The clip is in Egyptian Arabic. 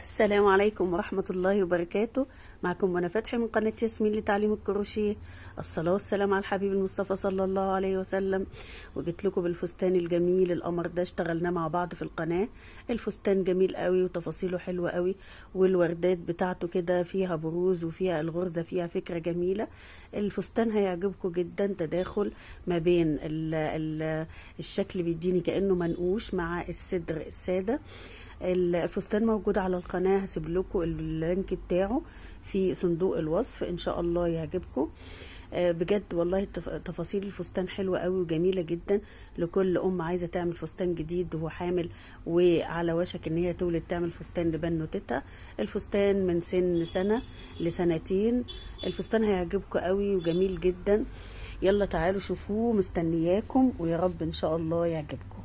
السلام عليكم ورحمة الله وبركاته معكم منى فتحي من قناة ياسمين لتعليم الكروشيه الصلاة والسلام على الحبيب المصطفى صلى الله عليه وسلم وجيت لكم بالفستان الجميل القمر ده اشتغلناه مع بعض في القناة الفستان جميل قوي وتفاصيله حلوة قوي والوردات بتاعته كده فيها بروز وفيها الغرزة فيها فكرة جميلة الفستان هيعجبكم جدا تداخل ما بين ال ال الشكل بيديني كأنه منقوش مع الصدر السادة الفستان موجود على القناة هسيب لكم اللينك بتاعه في صندوق الوصف ان شاء الله يعجبكم بجد والله تفاصيل الفستان حلوة قوي وجميلة جدا لكل ام عايزة تعمل فستان جديد وحامل وعلى وشك ان هي تولد تعمل فستان لبنوتتها الفستان من سن سنة لسنتين الفستان هيعجبكم قوي وجميل جدا يلا تعالوا شوفوه مستنياكم ويا رب ان شاء الله يعجبكم